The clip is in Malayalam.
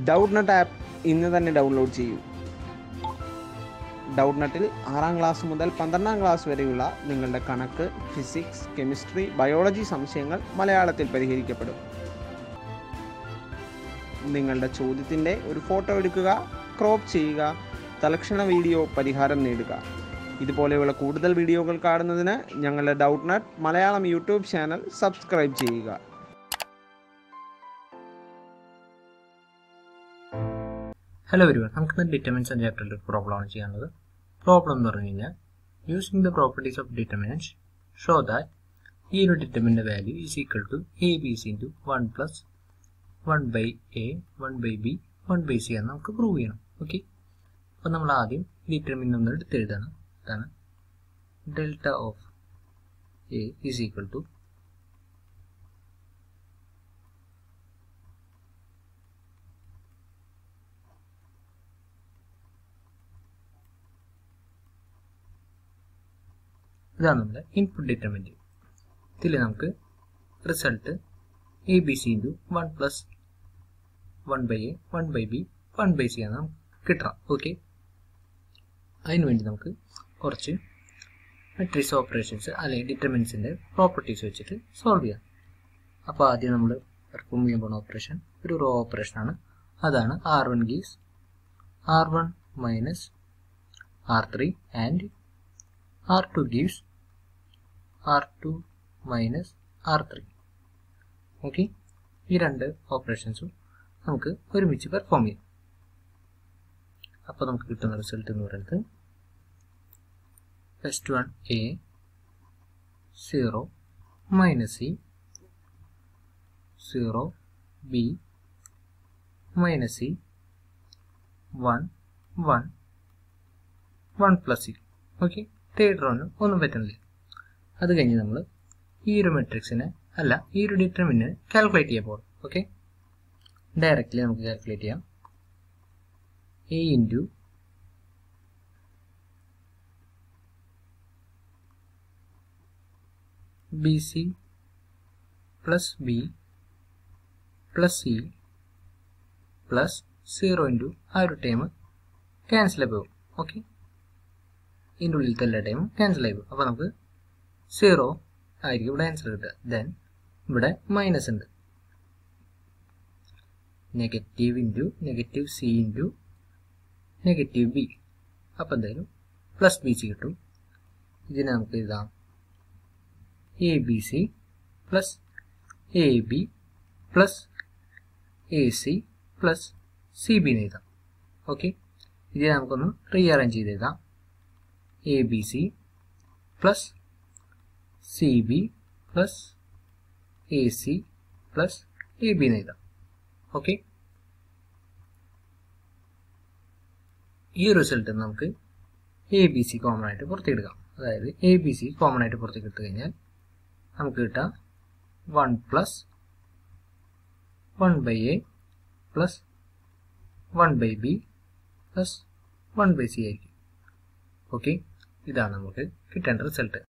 ഡൗട്ട് നട്ട് ആപ്പ് ഇന്ന് തന്നെ ഡൗൺലോഡ് ചെയ്യൂ ഡൗട്ട് നട്ടിൽ ആറാം ക്ലാസ് മുതൽ പന്ത്രണ്ടാം ക്ലാസ് വരെയുള്ള നിങ്ങളുടെ കണക്ക് ഫിസിക്സ് കെമിസ്ട്രി ബയോളജി സംശയങ്ങൾ മലയാളത്തിൽ പരിഹരിക്കപ്പെടും നിങ്ങളുടെ ചോദ്യത്തിൻ്റെ ഒരു ഫോട്ടോ എടുക്കുക ക്രോപ്പ് ചെയ്യുക തലക്ഷണ വീഡിയോ പരിഹാരം നേടുക ഇതുപോലെയുള്ള കൂടുതൽ വീഡിയോകൾ കാണുന്നതിന് ഞങ്ങളുടെ Doubtnut Malayalam YouTube channel subscribe ചെയ്യുക ഹലോ വരുവ നമുക്ക് ഡിറ്റർമിൻസ് എന്ന ചാപ്റ്ററിൽ ഒരു പ്രോബ്ലം ആണ് ചെയ്യാനുള്ളത് പ്രോബ്ലം എന്ന് പറഞ്ഞു കഴിഞ്ഞാൽ using the properties of determinants show that ഈ ഒരു ഡിറ്റർമിൻ്റെ value is equal to a b c into one plus one by a one by b one by c എന്ന് നമുക്ക് പ്രൂവ് ചെയ്യണം ഓക്കെ അപ്പോൾ നമ്മൾ ആദ്യം ഡിറ്റർമിൻ ഒന്ന് എടുത്ത് എഴുതാണ് അതാണ് delta of a is equal to ഇതാണ് നമ്മുടെ ഇൻപുട്ട് ഡിറ്റർമിൻ്റ് ഇതിൽ നമുക്ക് result a b c into one plus one by a one by b one by c ആണ് നമുക്ക് കിട്ടണം ഓക്കെ അതിന് വേണ്ടി നമുക്ക് കുറച്ച് മെട്രിക്സ് ഓപ്പറേഷൻസ് അല്ലെങ്കിൽ ഡിറ്റർമിൻസിൻ്റെ പ്രോപ്പർട്ടീസ് വെച്ചിട്ട് സോൾവ് ചെയ്യാം അപ്പോൾ ആദ്യം നമ്മൾ പെർഫോം ചെയ്യാൻ പോകുന്ന ഓപ്പറേഷൻ ഒരു റോ ഓപ്പറേഷനാണ് അതാണ് R one gives R one minus R three and R2 gives R2 minus R3 okay ഈ രണ്ട് ഓപ്പറേഷൻസും നമുക്ക് ഒരുമിച്ച് പെർഫോം ചെയ്യാം അപ്പോൾ നമുക്ക് കിട്ടുന്ന റിസൾട്ട് എന്ന് പറയുന്നത് first one a zero minus c zero b minus c one one one plus c okay third round ഒന്നും പറ്റുന്നില്ല അത് കഴിഞ്ഞ് നമ്മൾ ഈ ഒരു മെട്രിക്സിനെ അല്ല ഈ ഒരു ഡിറ്റർമിനെ കാൽക്കുലേറ്റ് ചെയ്യാൻ പോകും ഓക്കെ ഡയറക്റ്റ്ലി നമുക്ക് കാൽക്കുലേറ്റ് ചെയ്യാം a into b c plus b plus c plus zero into ആ ഒരു ടൈം ക്യാൻസൽ ആയി പോകും ഓക്കെ ഇതിൻ്റെ ഉള്ളിലത്തെ എല്ലാ ടൈമും ക്യാൻസൽ ആയി പോകും അപ്പോൾ നമുക്ക് സീറോ ആയിരിക്കും ഇവിടെ ആൻസർ കിട്ടുക ദെൻ ഇവിടെ മൈനസ് ഉണ്ട് negative into negative c into negative b അപ്പോൾ എന്തായാലും പ്ലസ് ബി സി കിട്ടും ഇതിനെ നമുക്ക് എഴുതാം a b c plus a b plus a c plus c b എന്ന് എഴുതാം ഓക്കെ ഇതിനെ നമുക്കൊന്ന് റീഅറേഞ്ച് ചെയ്ത് എഴുതാം a b c plus c b plus a c plus a b എന്ന് എഴുതാം ഓക്കെ ഈ റിസൾട്ട് നമുക്ക് എ ബി സി കോമൺ ആയിട്ട് പുറത്തേക്ക് എടുക്കാം അതായത് എ ബി സി കോമൺ ആയിട്ട് പുറത്തേക്ക് എടുത്തു കഴിഞ്ഞാൽ നമുക്ക് കിട്ടാം one plus one by a plus one by b plus one by c ആയിരിക്കും ഓക്കെ ഇതാണ് നമുക്ക് കിട്ടേണ്ട റിസൾട്ട്